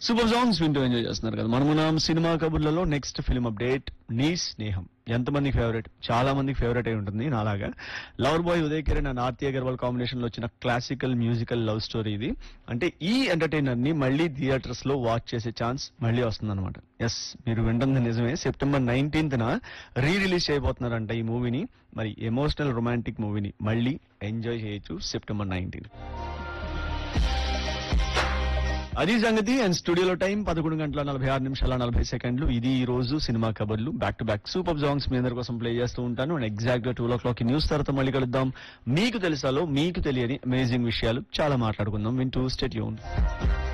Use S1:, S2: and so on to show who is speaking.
S1: super songs వింటూ enjoy చేస్తున్నారు కదా మనమున్నాం సినిమా కబుర్లలో నెక్స్ట్ ఫిల్మ్ అప్డేట్ నీ స్నేహం ఎంతమందికి ఫేవరెట్ చాలా మందికి ఫేవరెట్ అయి ఉంటుంది నాలాగా lover boy Uday Kiran and Aarthi Agarwal combination లో వచ్చిన క్లాసికల్ మ్యూజికల్ లవ్ స్టోరీ ఇది అంటే ఈ ఎంటర్టైనర్ ని మళ్ళీ థియేటర్స్ లో వాచ్ చేసే ఛాన్స్ మళ్ళీ వస్తుందన్నమాట ఎస్ మీరు వింటుంది నిజమే సెప్టెంబర్ నైన్టీన్త్ న రీ రిలీజ్ చేయబోతున్నారంట ఈ మూవీని మరి ఎమోషనల్ రొమాంటిక్ మూవీని మళ్ళీ ఎంజాయ్ చేయొచ్చు సెప్టెంబర్ నైన్టీన్ అది సంగతి అండ్ స్టూడియోలో టైం పదకొండు గంటల నలభై ఆరు నిమిషాల నలభై సెకండ్లు ఇది ఈ రోజు సినిమా కబర్లు back to back super songs మీ అందరి కోసం ప్లే చేస్తూ ఉంటాను అండ్ ఎగ్జాక్ట్ గా టూ ఓ క్లాక్ న్యూస్ తర్వాత మళ్ళీ కలుద్దాం మీకు తెలుసాలో మీకు తెలియని అమేజింగ్ విషయాలు చాలా మాట్లాడుకుందాం వింటూ స్టేట్ యూన్